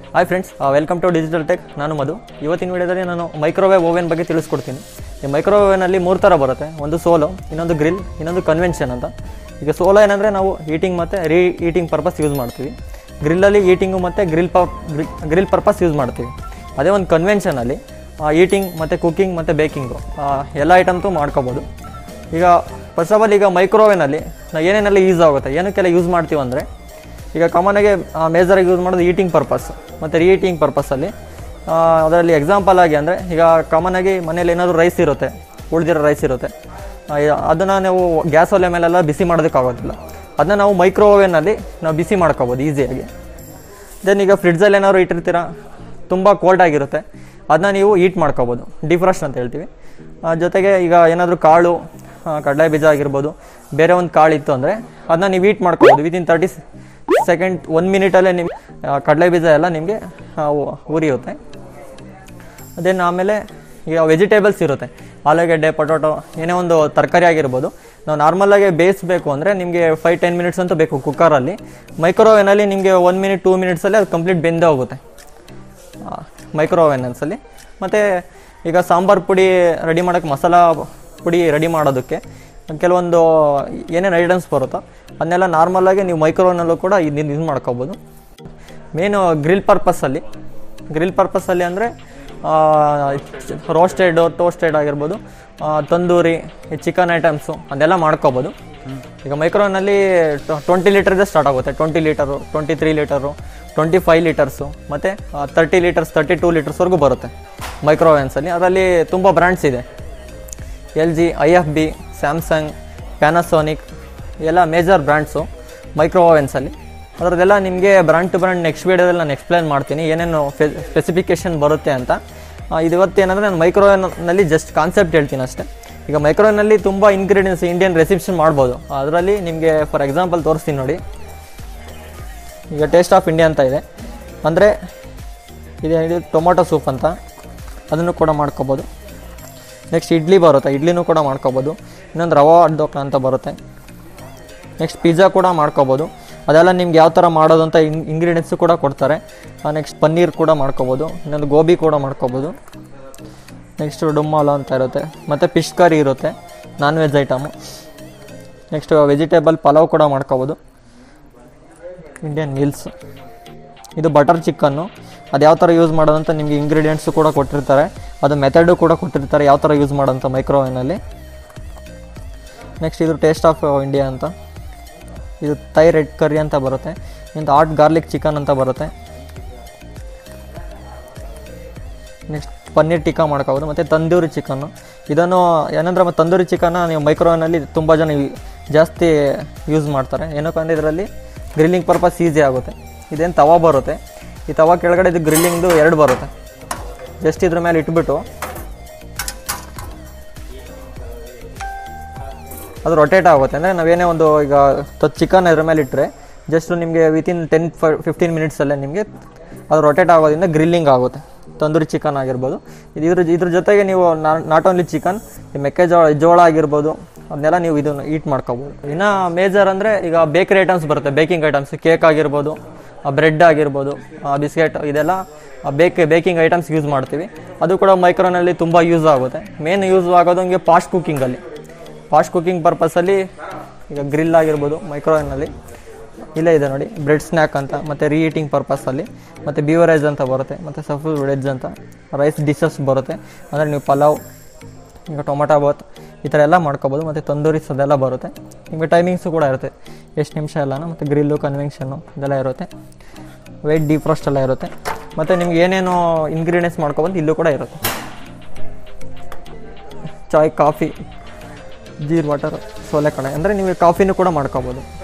hi friends welcome to digital tech ನಾನು ಮಧು ಇವತ್ತಿನ ವಿಡಿಯೋದಲ್ಲಿ ನಾನು ಮೈಕ್ರೋವೇವ್ ಓವೆನ್ ಬಗ್ಗೆ ತಿಳಿಸ್ಕೊಡ್ತೀನಿ ಈ ಮೈಕ್ರೋವೇವ್ ಓವೆನಲ್ಲಿ ಮೂರು ಥರ ಬರುತ್ತೆ ಒಂದು ಸೋಲೋ ಇನ್ನೊಂದು ಗ್ರಿಲ್ ಇನ್ನೊಂದು ಕನ್ವೆನ್ಷನ್ ಅಂತ ಈಗ ಸೋಲೋ ಏನಂದರೆ ನಾವು ಹೀಟಿಂಗ್ ಮತ್ತು ರೀ ಹೀಟಿಂಗ್ ಪರ್ಪಸ್ ಯೂಸ್ ಮಾಡ್ತೀವಿ ಗ್ರಿಲ್ಲಲ್ಲಿ ಹೀಟಿಂಗು ಮತ್ತು ಗ್ರಿಲ್ ಪ ಗ್ರಿಲ್ ಪರ್ಪಸ್ ಯೂಸ್ ಮಾಡ್ತೀವಿ ಅದೇ ಒಂದು ಕನ್ವೆನ್ಷನಲ್ಲಿ ಹೀಟಿಂಗ್ ಮತ್ತು ಕುಕ್ಕಿಂಗ್ ಮತ್ತು ಬೇಕಿಂಗು ಎಲ್ಲ ಐಟಮ್ಸು ಮಾಡ್ಕೋಬೋದು ಈಗ ಫಸ್ಟ್ ಆಫ್ ಆಲ್ ಈಗ ಮೈಕ್ರೋವೇನಲ್ಲಿ ನಾವು ಏನೇನೆಲ್ಲ ಯೂಸ್ ಆಗುತ್ತೆ ಏನಕ್ಕೆಲ್ಲ ಯೂಸ್ ಮಾಡ್ತೀವಿ ಅಂದರೆ ಈಗ ಕಾಮನಾಗಿ ಮೇಜರಾಗಿ ಯೂಸ್ ಮಾಡೋದು ಈಟಿಂಗ್ ಪರ್ಪಸ್ ಮತ್ತು ರೀಈಟಿಂಗ್ ಪರ್ಪಸ್ಸಲ್ಲಿ ಅದರಲ್ಲಿ ಎಕ್ಸಾಂಪಲ್ ಆಗಿ ಅಂದರೆ ಈಗ ಕಾಮನಾಗಿ ಮನೇಲಿ ಏನಾದರೂ ರೈಸ್ ಇರುತ್ತೆ ಉಳಿದಿರೋ ರೈಸ್ ಇರುತ್ತೆ ಅದನ್ನು ನಾವು ಗ್ಯಾಸ್ ಒಲೆ ಮೇಲೆಲ್ಲ ಬಿಸಿ ಮಾಡೋದಕ್ಕಾಗೋದಿಲ್ಲ ಅದನ್ನ ನಾವು ಮೈಕ್ರೋ ಓವೆನಲ್ಲಿ ನಾವು ಬಿಸಿ ಮಾಡ್ಕೋಬೋದು ಈಸಿಯಾಗಿ ದೆನ್ ಈಗ ಫ್ರಿಡ್ಜಲ್ಲಿ ಏನಾದ್ರು ಇಟ್ಟಿರ್ತೀರ ತುಂಬ ಕೋಲ್ಡ್ ಆಗಿರುತ್ತೆ ಅದನ್ನ ನೀವು ಈಟ್ ಮಾಡ್ಕೋಬೋದು ಡಿಫ್ರೆಶ್ ಅಂತ ಹೇಳ್ತೀವಿ ಆ, ಜೊತೆಗೆ ಈಗ ಏನಾದರೂ ಕಾಳು ಆ, ಕಡಲೆ ಬೀಜ ಆಗಿರ್ಬೋದು ಬೇರೆ ಒಂದು ಕಾಳು ಇತ್ತು ಅಂದರೆ ಅದನ್ನ ನೀವು ಈಟ್ ಮಾಡ್ಕೋಬೋದು ವಿತಿನ್ ತರ್ಟಿ ಸೆಕೆಂಡ್ ಒನ್ ಮಿನಿಟಲ್ಲೇ ನಿಮ್ಗೆ ಕಡಲೆ ಬೀಜ ಎಲ್ಲ ನಿಮಗೆ ಉರಿಯುತ್ತೆ ದೆನ್ ಆಮೇಲೆ ಈಗ ವೆಜಿಟೇಬಲ್ಸ್ ಇರುತ್ತೆ ಆಲೂಗೆಡ್ಡೆ ಪೊಟೊಟೊ ಏನೇ ಒಂದು ತರಕಾರಿ ಆಗಿರ್ಬೋದು ನಾವು ನಾರ್ಮಲಾಗಿ ಬೇಯಿಸಬೇಕು ಅಂದರೆ ನಿಮಗೆ ಫೈವ್ ಟೆನ್ ಮಿನಿಟ್ಸ್ ಅಂತೂ ಬೇಕು ಕುಕ್ಕರಲ್ಲಿ ಮೈಕ್ರೋವೇನಲ್ಲಿ ನಿಮಗೆ ಒನ್ ಮಿನಿಟ್ ಟೂ ಮಿನಿಟ್ಸಲ್ಲಿ ಅದು ಕಂಪ್ಲೀಟ್ ಬೆಂದೇ ಹೋಗುತ್ತೆ ಮೈಕ್ರೋ ಓವೆನ್ಸಲ್ಲಿ ಮತ್ತು ಈಗ ಸಾಂಬಾರು ಪುಡಿ ರೆಡಿ ಮಾಡೋಕ್ಕೆ ಮಸಾಲ ಪುಡಿ ರೆಡಿ ಮಾಡೋದಕ್ಕೆ ಕೆಲವೊಂದು ಏನೇನು ಐಟಮ್ಸ್ ಬರುತ್ತೋ ಅದನ್ನೆಲ್ಲ ನಾರ್ಮಲಾಗಿ ನೀವು ಮೈಕ್ರೋನಲ್ಲೂ ಕೂಡ ಇದು ಇದು ಮಾಡ್ಕೋಬೋದು ಮೇನು ಗ್ರಿಲ್ ಪರ್ಪಸ್ಸಲ್ಲಿ ಗ್ರಿಲ್ ಪರ್ಪಸ್ಸಲ್ಲಿ ಅಂದರೆ ರೋಸ್ಟೆಡ್ ಟೋಸ್ಟೆಡ್ ಆಗಿರ್ಬೋದು ಆ, ತಂದೂರಿ ಚಿಕನ್ ಐಟಮ್ಸು ಅದೆಲ್ಲ ಮಾಡ್ಕೋಬೋದು ಈಗ ಮೈಕ್ರೋನಲ್ಲಿ ಟ್ವೆಂಟಿ ಲೀಟರ್ದೇ ಸ್ಟಾರ್ಟ್ ಆಗುತ್ತೆ twenty litre twenty three litre twenty five litres ಮತ್ತು ತರ್ಟಿ ಲೀಟರ್ಸ್ ತರ್ಟಿ ಟೂ ಲೀಟರ್ಸ್ವರೆಗೂ ಬರುತ್ತೆ ಮೈಕ್ರೋ ಓವೆನ್ಸಲ್ಲಿ ಅದರಲ್ಲಿ ತುಂಬ ಬ್ರ್ಯಾಂಡ್ಸ್ ಇದೆ L G I F B Samsung Panasonic ಎಲ್ಲ ಮೇಜರ್ ಬ್ರ್ಯಾಂಡ್ಸು ಮೈಕ್ರೋ ಓವೆನ್ಸಲ್ಲಿ ಅದರದ್ದೆಲ್ಲ ನಿಮಗೆ ಬ್ರ್ಯಾಂಡ್ ಟು ಬ್ರ್ಯಾಂಡ್ ನೆಕ್ಸ್ಟ್ ವೀಡಿಯೋದಲ್ಲಿ ನಾನು ಎಕ್ಸ್ಪ್ಲೈನ್ ಮಾಡ್ತೀನಿ ಏನೇನು ಸ್ಪೆಸಿಫಿಕೇಷನ್ ಬರುತ್ತೆ ಅಂತ ಆ, ಇದು ಇವತ್ತು ಏನಂದರೆ ನಾನು ಮೈಕ್ರೋವೇವ್ನಲ್ಲಿ ಜಸ್ಟ್ ಕಾನ್ಸೆಪ್ಟ್ ಹೇಳ್ತೀನಿ ಅಷ್ಟೇ ಈಗ ಮೈಕ್ರೋವೇವ್ನಲ್ಲಿ ತುಂಬ ಇಂಗ್ರೀಡಿಯೆಂಟ್ಸ್ ಇಂಡಿಯನ್ ರೆಸಿಪ್ಷನ್ ಮಾಡ್ಬೋದು ಅದರಲ್ಲಿ ನಿಮಗೆ ಫಾರ್ ಎಕ್ಸಾಂಪಲ್ ತೋರಿಸ್ತೀನಿ ನೋಡಿ ಈಗ ಟೇಸ್ಟ್ ಆಫ್ ಇಂಡಿಯಾ ಅಂತ ಇದೆ ಅಂದರೆ ಇದು ಟೊಮೊಟೊ ಸೂಪ್ ಅಂತ ಅದನ್ನು ಕೂಡ ಮಾಡ್ಕೋಬೋದು ನೆಕ್ಸ್ಟ್ ಇಡ್ಲಿ ಬರುತ್ತೆ ಇಡ್ಲಿನೂ ಕೂಡ ಮಾಡ್ಕೋಬೋದು ಇನ್ನೊಂದು ರವಾ ಅಡ್ಡೋಕ ಅಂತ ಬರುತ್ತೆ ನೆಕ್ಸ್ಟ್ ಪಿಜ್ಜಾ ಕೂಡ ಮಾಡ್ಕೋಬೋದು ಅದೆಲ್ಲ ನಿಮ್ಗೆ ಯಾವ ಥರ ಮಾಡೋದು ಅಂತ ಇನ್ ಇಂಗ್ರೀಡಿಯೆಂಟ್ಸು ಕೂಡ ಕೊಡ್ತಾರೆ ನೆಕ್ಸ್ಟ್ ಪನ್ನೀರ್ ಕೂಡ ಮಾಡ್ಕೋಬೋದು ಇನ್ನೊಂದು ಗೋಬಿ ಕೂಡ ಮಾಡ್ಕೋಬೋದು ನೆಕ್ಸ್ಟ್ ಡುಮ್ಮಾಲ ಅಂತ ಇರುತ್ತೆ ಮತ್ತು ಫಿಶ್ ಕರಿ ಇರುತ್ತೆ non veg item next vegetable pulao ಕೂಡ ಮಾಡ್ಕೋಬೋದು ಇಂಡಿಯನ್ ಮೀಲ್ಸ್ ಇದು ಬಟರ್ ಚಿಕನ್ನು ಅದು ಯಾವ ಥರ ಯೂಸ್ ಮಾಡೋದಂತ ನಿಮಗೆ ಇಂಗ್ರೀಡಿಯೆಂಟ್ಸು ಕೂಡ ಕೊಟ್ಟಿರ್ತಾರೆ ಅದು ಮೆಥಡು ಕೂಡ ಕೊಟ್ಟಿರ್ತಾರೆ ಯಾವ ಥರ ಯೂಸ್ ಮಾಡೋಂಥ ಮೈಕ್ರೋವೇವ್ನಲ್ಲಿ ನೆಕ್ಸ್ಟ್ ಇದು ಟೇಸ್ಟ್ ಆಫ್ ಇಂಡಿಯಾ ಅಂತ ಇದು ತೈ ರೆಡ್ ಕರಿ ಅಂತ ಬರುತ್ತೆ ಇಂಥ ಹಾಟ್ ಗಾರ್ಲಿಕ್ ಚಿಕನ್ ಅಂತ ಬರುತ್ತೆ ನೆಕ್ಸ್ಟ್ ಪನ್ನೀರ್ ಟಿಕ್ಕಾ ಮಾಡ್ಕೋಬೋದು ಮತ್ತು ತಂದೂರಿ ಚಿಕನ್ನು ಇದನ್ನು ಏನಂದ್ರೆ ಮತ್ತು ತಂದೂರಿ ಚಿಕನ್ನ ನೀವು ಮೈಕ್ರೋವೇವ್ನಲ್ಲಿ ತುಂಬ ಜನ ಯು- ಜಾಸ್ತಿ ಯೂಸ್ ಮಾಡ್ತಾರೆ ಏನಕ್ಕಂದ್ರೆ ಇದರಲ್ಲಿ ಗ್ರಿಲ್ಲಿಂಗ್ ಪರ್ಪಸ್ ಈಸಿ ಆಗುತ್ತೆ ಇದೇನು ತವಾ ಬರುತ್ತೆ ಈ ತವಾ ಕೆಳಗಡೆ ಇದು ಗ್ರಿಲ್ಲಿಂಗ್ದು ಎರಡು ಬರುತ್ತೆ ಜಸ್ಟ್ ಇದ್ರ ಮೇಲೆ ಇಟ್ಬಿಟ್ಟು ಅದು ರೊಟೇಟ್ ಆಗುತ್ತೆ ಅಂದರೆ ನಾವೇನೇ ಒಂದು ಈಗ ಚಿಕನ್ ಇದ್ರ ಮೇಲೆ ಇಟ್ಟರೆ ಜಸ್ಟ್ ನಿಮಗೆ ವಿತಿನ್ ಟೆನ್ ಫಿಫ್ಟೀನ್ ಮಿನಿಟ್ಸಲ್ಲೇ ನಿಮಗೆ ಅದು ರೊಟೇಟ್ ಆಗೋದ್ರಿಂದ ಗ್ರಿಲ್ಲಿಂಗ್ ಆಗುತ್ತೆ ತಂದೂರಿ ಚಿಕನ್ ಆಗಿರ್ಬೋದು ಇದು ಇದ್ರ ಇದ್ರ ಜೊತೆಗೆ ನೀವು ನಾಟ್ ಓನ್ಲಿ ಚಿಕನ್ ಮೆಕ್ಕೆಜೋಳ ಜೋಳ ಆಗಿರ್ಬೋದು ಅದನ್ನೆಲ್ಲ ನೀವು ಇದನ್ನು ಈಟ್ ಮಾಡ್ಕೋಬೋದು ಇನ್ನು ಮೇಜರ್ ಅಂದರೆ ಈಗ ಬೇಕರಿ ಐಟಮ್ಸ್ ಬರುತ್ತೆ ಬೇಕಿಂಗ್ ಐಟಮ್ಸ್ ಕೇಕ್ ಆಗಿರ್ಬೋದು ಬ್ರೆಡ್ ಆಗಿರ್ಬೋದು ಬಿಸ್ಕೆಟ್ ಇದೆಲ್ಲ ಬೇಕ್ ಬೇಕಿಂಗ್ ಐಟಮ್ಸ್ ಯೂಸ್ ಮಾಡ್ತೀವಿ ಅದು ಕೂಡ ಮೈಕ್ರೋನಲ್ಲಿ ತುಂಬ ಯೂಸ್ ಆಗುತ್ತೆ ಮೇನ್ ಯೂಸ್ ಆಗೋದು ಹಂಗೆ ಫಾಸ್ಟ್ ಕುಕ್ಕಿಂಗಲ್ಲಿ ಫಾಸ್ಟ್ ಕುಕ್ಕಿಂಗ್ ಪರ್ಪಸಲ್ಲಿ ಈಗ ಗ್ರಿಲ್ ಆಗಿರ್ಬೋದು ಮೈಕ್ರೋವೇವ್ನಲ್ಲಿ ಇಲ್ಲೇ ಇದೆ ನೋಡಿ ಬ್ರೆಡ್ ಸ್ನ್ಯಾಕ್ ಅಂತ ಮತ್ತು ರೀಈಟಿಂಗ್ ಪರ್ಪಸಲ್ಲಿ ಮತ್ತು ಬೀವರೇಜ್ ಅಂತ ಬರುತ್ತೆ ಮತ್ತು ಸಫು ವೆಜ್ ಅಂತ ರೈಸ್ ಡಿಶಸ್ ಬರುತ್ತೆ ಅಂದರೆ ನೀವು ಪಲಾವ್ ಈಗ ಟೊಮೊಟೊ ಬಾತ್ ಈ ಥರ ಎಲ್ಲ ಮಾಡ್ಕೋಬೋದು ಮತ್ತು ತಂದೂರಿಸ್ ಅದೆಲ್ಲ ಬರುತ್ತೆ ನಿಮಗೆ ಟೈಮಿಂಗ್ಸು ಕೂಡ ಇರುತ್ತೆ ಎಷ್ಟು ನಿಮಿಷ ಎಲ್ಲನ ಮತ್ತು ಗ್ರಿಲ್ಲು ಕನ್ವೆನ್ಷನ್ನು ಇದೆಲ್ಲ ಇರುತ್ತೆ ವೆಯ್ಟ್ ಡಿಫ್ರೋಸ್ಟ್ ಎಲ್ಲ ಇರುತ್ತೆ ಮತ್ತು ನಿಮ್ಗೆ ಏನೇನು ಇಂಗ್ರೀಡಿಯೆಂಟ್ಸ್ ಮಾಡ್ಕೊಬೋದು ಇಲ್ಲೂ ಕೂಡ ಇರುತ್ತೆ ಚಾಯ್ ಕಾಫಿ ಜೀರ್ ವಾಟರ್ ಸೋಲೆ ಕಡೆ ಅಂದರೆ ನೀವು ಕಾಫಿನೂ ಕೂಡ ಮಾಡ್ಕೋಬೋದು